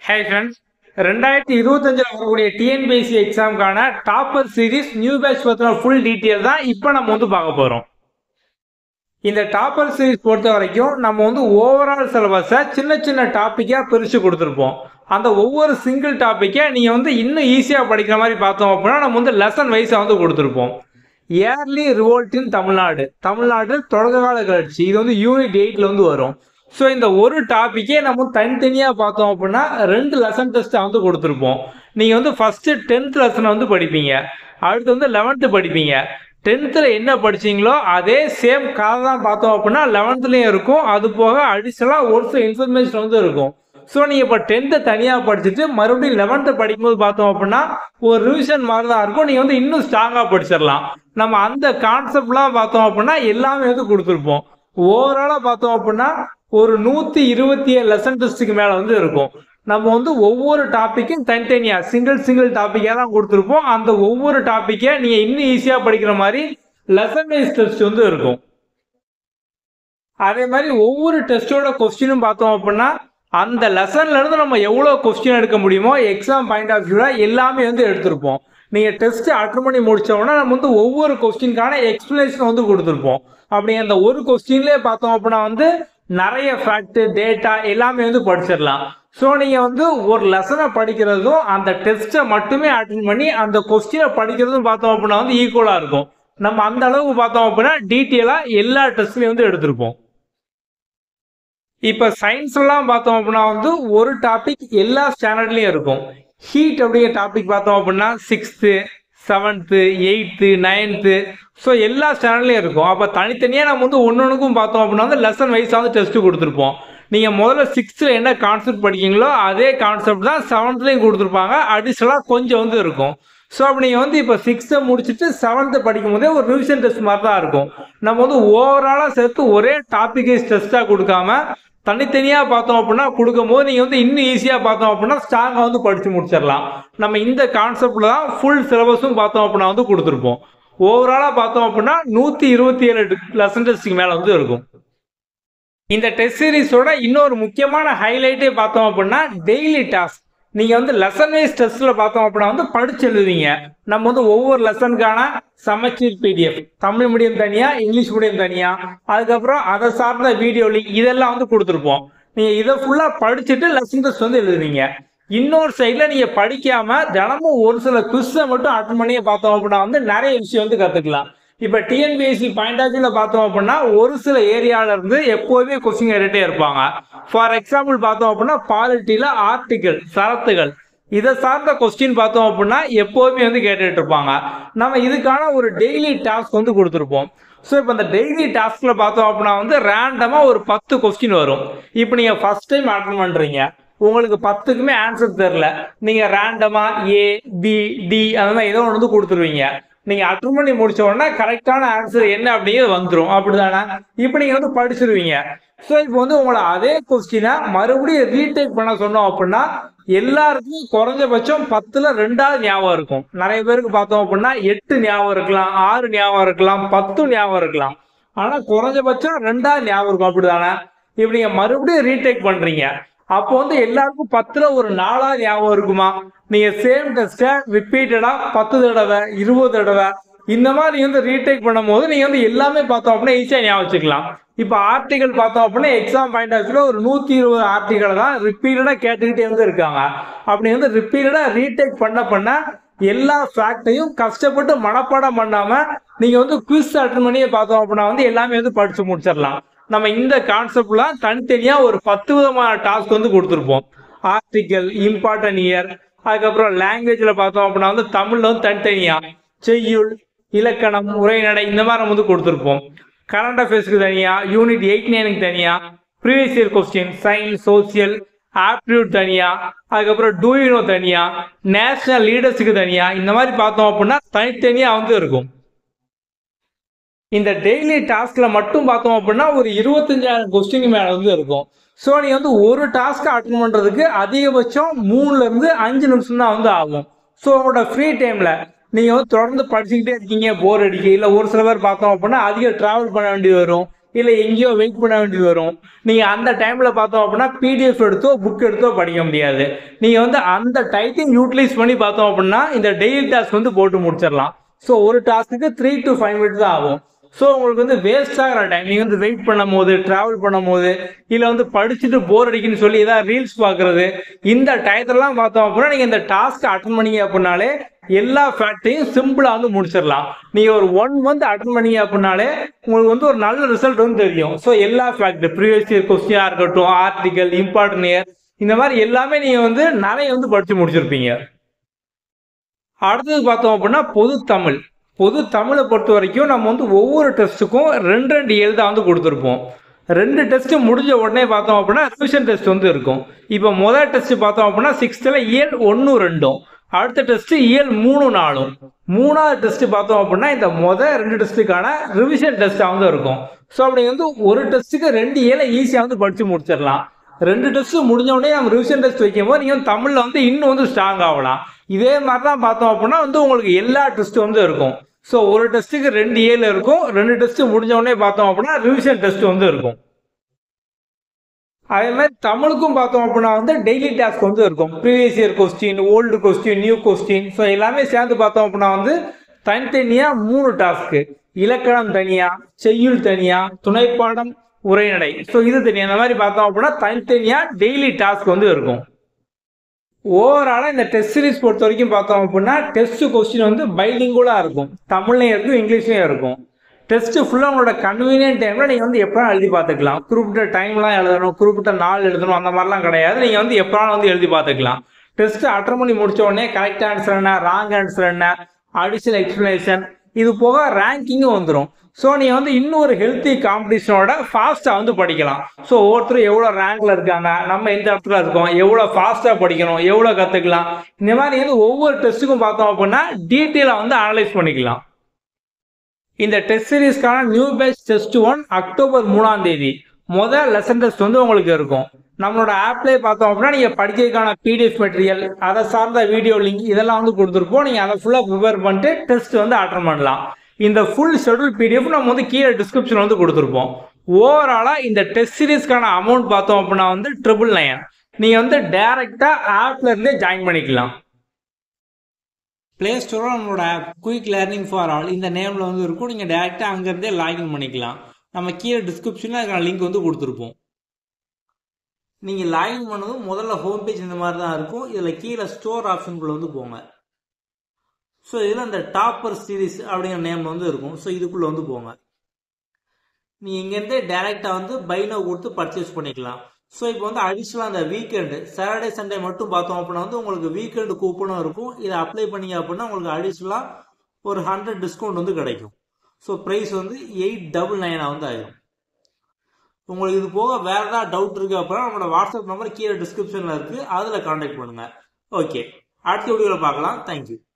hi friends ரெண்டாயிரத்தி இருபத்தஞ்சில் வரக்கூடிய டிஎன்பிஎஸ்சி எக்ஸாமுக்கான டாப்பர் சீரிஸ் நியூ பேட்ச் பற்றின ஃபுல் டீட்டெயில் தான் இப்போ நம்ம வந்து பார்க்க போகிறோம் இந்த டாப்பர் சீரிஸ் பொறுத்த வரைக்கும் நம்ம வந்து ஓவரால் சிலபஸை சின்ன சின்ன டாப்பிக்காக பிரித்து கொடுத்துருப்போம் அந்த ஒவ்வொரு சிங்கிள் டாப்பிக்கை நீங்கள் வந்து இன்னும் ஈஸியாக படிக்கிற மாதிரி பார்த்தோம் அப்படின்னா நம்ம வந்து லெசன் வைஸாக வந்து கொடுத்துருப்போம் early revolt in Tamil Nadu Tamil Nadu தொடக்ககால கிளர்ச்சி இது வந்து யூனிட் எயிட்ல வந்து வரும் ஸோ இந்த ஒரு டாப்பிக்கே நம்ம தனித்தனியாக பார்த்தோம் அப்படின்னா ரெண்டு லெசன் டெஸ்ட்டை வந்து கொடுத்துருப்போம் நீங்கள் வந்து ஃபஸ்ட்டு டென்த் லெசனை வந்து படிப்பீங்க அடுத்து வந்து லெவன்த்து படிப்பீங்க டென்த்தில் என்ன படிச்சீங்களோ அதே சேம் கதை தான் பார்த்தோம் அப்படின்னா லெவன்த்துலேயும் இருக்கும் அது போக அடிஷ்னலாக ஒரு சில இன்ஃபர்மேஷன் வந்து இருக்கும் ஸோ நீங்கள் இப்போ டென்த்தை தனியாக படிச்சுட்டு மறுபடியும் லெவன்த்து படிக்கும்போது பார்த்தோம் அப்படின்னா ஒரு ரிவிஷன் மாதிரி தான் இருக்கும் நீங்கள் வந்து இன்னும் ஸ்ட்ராங்காக படிச்சிடலாம் நம்ம அந்த கான்செப்ட்லாம் பார்த்தோம் அப்படின்னா எல்லாமே வந்து கொடுத்துருப்போம் ஓவராலாக பார்த்தோம் அப்படின்னா ஒரு நூற்றி இருபத்தி ஏழு லெசன் டெஸ்ட்டுக்கு மேலே வந்து இருக்கும் நம்ம வந்து ஒவ்வொரு டாப்பிக்கும் தனித்தனியாக சிங்கிள் சிங்கிள் டாப்பிக்காக தான் கொடுத்துருப்போம் அந்த ஒவ்வொரு டாப்பிக்கை நீங்கள் இன்னும் ஈஸியாக படிக்கிற மாதிரி லெசன் வைஸ் டெஸ்ட் வந்து இருக்கும் அதே மாதிரி ஒவ்வொரு டெஸ்ட்டோட கொஸ்டினும் பார்த்தோம் அப்படின்னா அந்த லெசன்ல இருந்து நம்ம எவ்வளோ கொஸ்டின் எடுக்க முடியுமோ எக்ஸாம் பாயிண்ட் ஆஃப் வியூவில் எல்லாமே வந்து எடுத்திருப்போம் நீங்கள் டெஸ்ட் அட்டன் பண்ணி முடிச்சோம்னா நம்ம வந்து ஒவ்வொரு கொஸ்டினுக்கான எக்ஸ்பிளனேஷன் வந்து கொடுத்துருப்போம் அப்படி அந்த ஒரு கொஸ்டின்லேயே பார்த்தோம் அப்படின்னா வந்து நிறைய ஃபேக்ட் டேட்டா எல்லாமே வந்து படிச்சிடலாம் ஸோ நீங்கள் வந்து ஒரு லெசனை படிக்கிறதும் அந்த டெஸ்ட்டை மட்டுமே அட்டன் பண்ணி அந்த கொஸ்டினை படிக்கிறதும் பார்த்தோம் அப்படின்னா வந்து ஈக்குவலாக இருக்கும் நம்ம அந்த அளவுக்கு பார்த்தோம் அப்படின்னா டீட்டெயிலாக எல்லா டெஸ்ட்லையும் வந்து எடுத்திருப்போம் இப்போ சயின்ஸ்லாம் பார்த்தோம் அப்படின்னா வந்து ஒரு டாபிக் எல்லா ஸ்டாண்டர்ட்லேயும் இருக்கும் ஹீட் அப்படிங்கிற டாபிக் பார்த்தோம் அப்படின்னா sixth seventh eighth ninth so எல்லா ஸ்டாண்டர்ட்லேயும் இருக்கும் அப்போ தனித்தனியாக நம்ம வந்து ஒன்று ஒன்றுக்கும் பார்த்தோம் அப்படின்னா வந்து லெசன் வைஸாக வந்து டெஸ்ட்டு கொடுத்துருப்போம் நீங்கள் முதல்ல சிக்ஸ்த்தில் என்ன கான்செப்ட் படிக்கீங்களோ அதே கான்செப்ட் தான் செவன்த்லேயும் கொடுத்துருப்பாங்க அடிஷ்னலாக கொஞ்சம் வந்து இருக்கும் ஸோ அப்போ நீங்கள் வந்து இப்போ சிக்ஸ்த்தை முடிச்சுட்டு செவன்த்தை படிக்கும் போதே ஒரு ரிவிஷன் டெஸ்ட் மாதிரி தான் இருக்கும் நம்ம வந்து ஓவராலாக சேர்த்து ஒரே டாபிக் வைஸ் டெஸ்ட்டாக கொடுக்காம தனித்தனியாக பார்த்தோம் அப்படின்னா கொடுக்கும்போது நீங்கள் வந்து இன்னும் ஈஸியாக பார்த்தோம் அப்படின்னா ஸ்ட்ராங்காக வந்து படித்து முடிச்சிடலாம் நம்ம இந்த கான்செப்டில் தான் ஃபுல் சிலபஸும் பார்த்தோம் அப்படின்னா வந்து கொடுத்துருப்போம் ஓவராலாக பார்த்தோம் அப்படின்னா நூற்றி இருபத்தி ஏழு லெசன் டெஸ்ட்டுக்கு மேலே வந்து இருக்கும் இந்த டெஸ்ட் சீரிஸோட இன்னொரு முக்கியமான ஹைலைட்டே பார்த்தோம் அப்படின்னா டெய்லி டாஸ்க் நீங்கள் வந்து லெசன் வைஸ் டெஸ்ட்டில் பார்த்தோம் அப்படின்னா வந்து படிச்சு எழுதுவீங்க நம்ம வந்து ஒவ்வொரு லெசனுக்கான சமச்சீர் பிடிஎஃப் தமிழ் மீடியம் தனியாக இங்கிலீஷ் மீடியம் தனியாக அதுக்கப்புறம் அதை சார்ந்த வீடியோ லிங்க் இதெல்லாம் வந்து கொடுத்துருப்போம் நீங்கள் இதை ஃபுல்லாக படிச்சுட்டு லெசன் டெஸ்ட் வந்து எழுதுவீங்க இன்னொரு சைடில் நீங்கள் படிக்காமல் தினமும் ஒரு சில குவிஸை மட்டும் அட்டன் பண்ணியே பார்த்தோம் அப்படின்னா வந்து நிறைய விஷயம் வந்து கற்றுக்கலாம் இப்போ டிஎன்பிஎஸ்சி பாயிண்ட் ஆஃப் வியூவில் பார்த்தோம் அப்படின்னா ஒரு சில ஏரியால இருந்து எப்போதுமே கொஸ்டின் கேட்டுட்டே இருப்பாங்க ஃபார் எக்ஸாம்பிள் பார்த்தோம் அப்படின்னா பாலிட்டியில் ஆர்டிகல் சரத்துகள் இதை சார்ந்த கொஸ்டின் பார்த்தோம் அப்படின்னா எப்போதுமே வந்து கேட்டுட்டு இருப்பாங்க நம்ம இதுக்கான ஒரு டெய்லி டாஸ்க் வந்து கொடுத்துருப்போம் ஸோ இப்போ இந்த டெய்லி டாஸ்கில் பார்த்தோம் அப்படின்னா வந்து ரேண்டமாக ஒரு பத்து கொஸ்டின் வரும் இப்போ நீங்கள் ஃபர்ஸ்ட் டைம் அட்டன் பண்ணுறீங்க உங்களுக்கு பத்துக்குமே ஆன்சர் தெரில நீங்கள் ரேண்டமாக ஏ பி டி அந்த மாதிரி ஏதோ ஒன்று வந்து கொடுத்துருவீங்க நீங்க அட்டன் பண்ணி முடிச்ச உடனே கரெக்டான ஆன்சர் என்ன அப்படிங்கிறது வந்துடும் அப்படிதானே இப்போ நீங்க வந்து படிச்சிருவீங்க ஸோ இப்போ வந்து உங்களை அதே கொஸ்டினை மறுபடியும் ரீடேக் பண்ண சொன்னோம் அப்படின்னா எல்லாருக்கும் குறைஞ்சபட்சம் பத்துல ரெண்டாவது ஞாபகம் இருக்கும் நிறைய பேருக்கு பார்த்தோம் அப்படின்னா எட்டு ஞாபகம் இருக்கலாம் ஆறு ஞாபகம் இருக்கலாம் பத்து ஞாபகம் இருக்கலாம் ஆனா குறைஞ்சபட்சம் ரெண்டாவது ஞாபகம் இருக்கும் அப்படிதானே இப்போ நீங்க மறுபடியும் ரீடேக் பண்றீங்க அப்போ வந்து எல்லாருக்கும் பத்துல ஒரு நாலாவது ஞாபகம் இருக்குமா நீங்க சேம் டெஸ்ட்டை ரிப்பீட்டடா பத்து தடவை இருபது தடவை இந்த மாதிரி வந்து ரீடேக் பண்ணும்போது நீங்க வந்து எல்லாமே பார்த்தோம் அப்படின்னா ஈஸியாக ஞாபகம் வச்சுக்கலாம் இப்போ ஆர்டிகல் பார்த்தோம் அப்படின்னா எக்ஸாம் பாயிண்ட் ஆஃப் வியூல ஒரு நூற்றி இருபது ஆர்டிகல் தான் ரிப்பீட்டடாக கேட்டுக்கிட்டே வந்து இருக்காங்க அப்படி வந்து ரிப்பீட்டடாக ரீடேக் பண்ண பண்ண எல்லா ஃபேக்டையும் கஷ்டப்பட்டு மனப்பாடம் பண்ணாம நீங்க வந்து குவிஸ் அட்டன் பண்ணியே பார்த்தோம் அப்படின்னா வந்து எல்லாமே வந்து படிச்சு முடிச்சிடலாம் நம்ம இந்த கான்செப்ட்லாம் தனித்தனியாக ஒரு பத்து விதமான டாஸ்க் வந்து கொடுத்துருப்போம் ஆர்டிக்கல் இம்பார்ட்டன்ட் இயர் அதுக்கப்புறம் லாங்குவேஜில் பார்த்தோம் அப்படின்னா வந்து தமிழில் வந்து தனித்தனியாக செய்யுள் இலக்கணம் உரைநடை இந்த மாதிரி நம்ம வந்து கொடுத்துருப்போம் கரண்ட் அஃபேர்ஸ்க்கு தனியாக யூனிட் எயிட் நைனுக்கு தனியாக previous year question science social aptitude தனியாக அதுக்கப்புறம் டூயினோ தனியாக நேஷனல் லீடர்ஸுக்கு தனியாக இந்த மாதிரி பார்த்தோம் அப்படின்னா தனித்தனியாக வந்து இருக்கும் இந்த டெய்லி டாஸ்க்ல மட்டும் பார்த்தோம் அப்படின்னா ஒரு இருபத்தஞ்சாயிரம் கொஸ்டின் மேல வந்து இருக்கும் ஸோ நீ வந்து ஒரு டாஸ்க்கை அட்டன் பண்றதுக்கு அதிகபட்சம் மூணுல இருந்து அஞ்சு நிமிஷம் தான் வந்து ஆகும் ஸோ உங்களோட ஃப்ரீ டைம்ல நீங்க வந்து தொடர்ந்து படிச்சுக்கிட்டே இருக்கீங்க போர் அடிக்க இல்லை ஒரு சில பேர் பார்த்தோம் அப்படின்னா அதிக டிராவல் பண்ண வேண்டி வரும் இல்லை எங்கேயோ வெயிட் பண்ண வேண்டியது வரும் நீங்கள் அந்த டைமில் பார்த்தோம் அப்படின்னா பிடிஎஃப் எடுத்தோ புக் எடுத்தோ படிக்க முடியாது நீங்கள் வந்து அந்த டைத்தையும் யூட்டிலைஸ் பண்ணி பார்த்தோம் அப்படின்னா இந்த டெய்லி டாஸ்க் வந்து போட்டு முடிச்சிடலாம் ஸோ ஒரு task three to five minutes தான் ஆகும் ஸோ உங்களுக்கு வந்து வேஸ்ட் ஆகிற டைம் நீங்கள் வந்து வெயிட் பண்ணும் போது ட்ராவல் பண்ணும் போது இல்லை வந்து படிச்சுட்டு போர் அடிக்குன்னு சொல்லி ஏதாவது ரீல்ஸ் பார்க்குறது இந்த டயத்தெல்லாம் பார்த்தோம் அப்படின்னா நீங்கள் இந்த டாஸ்க்கை அட்டன் பண்ணீங்க அப்படின்னாலே எல்லா ஃபேக்டையும் சிம்பிளாக வந்து முடிச்சிடலாம் நீங்கள் ஒரு ஒன் மந்த் அட்டன் பண்ணீங்க அப்படின்னாலே உங்களுக்கு வந்து ஒரு நல்ல ரிசல்ட் வந்து தெரியும் ஸோ எல்லா ஃபேக்ட் ப்ரீவியஸ் இயர் கொஸ்டினாக இருக்கட்டும் ஆர்டிகல் இம்பார்ட்டன்ட் இயர் இந்த மாதிரி எல்லாமே நீங்கள் வந்து நிறைய வந்து படித்து முடிச்சிருப்பீங்க அடுத்தது பார்த்தோம் அப்படின்னா பொது தமிழ் பொது தமிழை பொறுத்த வரைக்கும் நம்ம வந்து ஒவ்வொரு டெஸ்ட்டுக்கும் ரெண்டு ரெண்டு ஏழு தான் வந்து கொடுத்துருப்போம் ரெண்டு டெஸ்ட் முடிஞ்ச உடனே பார்த்தோம் அப்படின்னா ரிவிஷன் டெஸ்ட் வந்து இருக்கும் இப்போ முதல் டெஸ்ட் பார்த்தோம் அப்படின்னா சிக்ஸ்த்தில் இயல் ஒன்று ரெண்டும் அடுத்த டெஸ்ட் இயல் மூணு நாலும் மூணாவது டெஸ்ட் பார்த்தோம் அப்படின்னா இந்த முதல் ரெண்டு டெஸ்ட்டுக்கான ரிவிஷன் டெஸ்ட்டாக வந்து இருக்கும் ஸோ அப்படி வந்து ஒரு டெஸ்ட்டுக்கு ரெண்டு ஏழை ஈஸியாக வந்து படித்து முடிச்சிடலாம் ரெண்டு டெஸ்ட் முடிஞ்ச உடனே நம்ம ரிவிஷன் டெஸ்ட் வைக்கும் போது நீங்கள் தமிழில் வந்து இன்னும் வந்து ஸ்ட்ராங் ஆகலாம் இதே மாதிரி தான் பார்த்தோம் அப்படின்னா வந்து உங்களுக்கு எல்லா டெஸ்ட்டும் வந்து இருக்கும் ஸோ ஒரு டெஸ்ட்டுக்கு ரெண்டு ஏழு இருக்கும் ரெண்டு டெஸ்ட் முடிஞ்ச உடனே பார்த்தோம் அப்படின்னா ரிவிஷன் டெஸ்ட் வந்து இருக்கும் அதே மாதிரி தமிழுக்கும் பார்த்தோம் அப்படின்னா வந்து டெய்லி டாஸ்க் வந்து இருக்கும் previous year question old question new question so எல்லாமே சேர்ந்து பார்த்தோம் அப்படின்னா வந்து தனித்தனியாக மூணு டாஸ்க்கு இலக்கணம் தனியாக செய்யுள் தனியாக துணைப்பாடம் உரைநடை ஸோ இது தனியாக இந்த மாதிரி பார்த்தோம் அப்படின்னா தனித்தனியாக டெய்லி டாஸ்க் வந்து இருக்கும் ஓவராலாக இந்த டெஸ்ட் சீரிஸ் பொறுத்த வரைக்கும் பார்த்தோம் அப்படின்னா டெஸ்ட் கொஸ்டின் வந்து பைலிங்குலாக இருக்கும் தமிழ்லையும் இருக்கும் இங்கிலீஷ்லையும் இருக்கும் டெஸ்ட்டு ஃபுல்லாக உங்களோட கன்வீனியன்ட் டைமில் நீங்கள் வந்து எப்போ எழுதி பார்த்துக்கலாம் குறிப்பிட்ட டைம்லாம் எழுதணும் குறிப்பிட்ட நாள் எழுதணும் அந்த மாதிரிலாம் கிடையாது நீங்கள் வந்து எப்போனாலும் வந்து எழுதி பார்த்துக்கலாம் டெஸ்ட்டு அட்டன் பண்ணி முடிச்ச உடனே கரெக்ட் ஆன்சர் என்ன ராங் ஆன்சர் என்ன அடிஷனல் எக்ஸ்ப்ளனேஷன் இது போக ரேங்கிங்கும் வந்துடும் ஸோ நீங்கள் வந்து இன்னும் ஒரு ஹெல்த்தி காம்படிஷனோட ஃபாஸ்ட்டாக வந்து படிக்கலாம் ஸோ ஒவ்வொருத்தரும் எவ்வளோ ரேங்கில் இருக்காங்க நம்ம எந்த இடத்துல இருக்கோம் எவ்வளோ ஃபாஸ்ட்டாக படிக்கணும் எவ்வளோ கற்றுக்கலாம் இந்த மாதிரி வந்து ஒவ்வொரு டெஸ்ட்டுக்கும் பார்த்தோம் அப்படின்னா டீட்டெயிலாக வந்து அனலைஸ் பண்ணிக்கலாம் இந்த டெஸ்ட் சீரீஸ்க்கான new batch test one October மூணாம் தேதி முதல் லெசன் டெஸ்ட் வந்து உங்களுக்கு இருக்கும் நம்மளோட ஆப்லேயே பார்த்தோம் அப்படின்னா நீங்கள் படிக்கிறதுக்கான பிடிஎஃப் மெட்டீரியல் அதை சார்ந்த வீடியோ லிங்க் இதெல்லாம் வந்து கொடுத்துருப்போம் நீங்கள் அதை ஃபுல்லாக ப்ரிப்பேர் பண்ணிட்டு டெஸ்ட் வந்து அட்டன் பண்ணலாம் இந்த ஃபுல் ஷெடியூல் பிடிஎஃப் நம்ம வந்து கீழே டிஸ்கிரிப்ஷன் வந்து கொடுத்துருப்போம் ஓவராலாக இந்த டெஸ்ட் சீரீஸ்க்கான அமௌண்ட் பார்த்தோம் அப்படின்னா வந்து ட்ரிபிள் நைன் நீங்கள் வந்து டேரெக்டாக ஆப்ல இருந்தே ஜாயின் பண்ணிக்கலாம் ப்ளே ஸ்டோரில் நம்மளோட app quick learning for all இந்த நேமில் வந்து இருக்கும் நீங்கள் டேரெக்டாக அங்கேருந்தே லாகின் பண்ணிக்கலாம் நம்ம கீழே டிஸ்கிரிப்ஷனில் அதுக்கான லிங்க் வந்து கொடுத்துருப்போம் நீங்கள் லாகின் பண்ணதும் முதல்ல ஹோம் பேஜ் இந்த மாதிரி தான் இருக்கும் இதில் கீழே ஸ்டோர் ஆப்ஷனுக்குள்ளே வந்து போங்க ஸோ இதில் இந்த டாப்பர் சீரிஸ் அப்படிங்கிற நேம் வந்து இருக்கும் ஸோ இதுக்குள்ளே வந்து போங்க நீங்கள் இங்கேருந்தே டேரெக்டாக வந்து பைனோ கொடுத்து பர்ச்சேஸ் பண்ணிக்கலாம் ஸோ இப்போ வந்து அடிஷ்னலாக அந்த வீக்கெண்டு சாட்டர்டே சண்டே மட்டும் பார்த்தோம் அப்படின்னா வந்து உங்களுக்கு வீக்கெண்டு கூப்பனும் இருக்கும் இதை அப்ளை பண்ணீங்க அப்படின்னா உங்களுக்கு அடிஷ்னலாக ஒரு ஹண்ட்ரட் டிஸ்கவுண்ட் வந்து கிடைக்கும் ஸோ ப்ரைஸ் வந்து எயிட் டபுள் நைனாக வந்து ஆயிடும் உங்களுக்கு இது போக வேற ஏதாவது டவுட் இருக்கு அப்படின்னா நம்மளோட வாட்ஸ்அப் நம்பர் கீழே டிஸ்கிரிப்ஷனில் இருக்குது அதில் கான்டாக்ட் பண்ணுங்கள் ஓகே அடுத்த வீடியோவில் பார்க்கலாம் தேங்க்யூ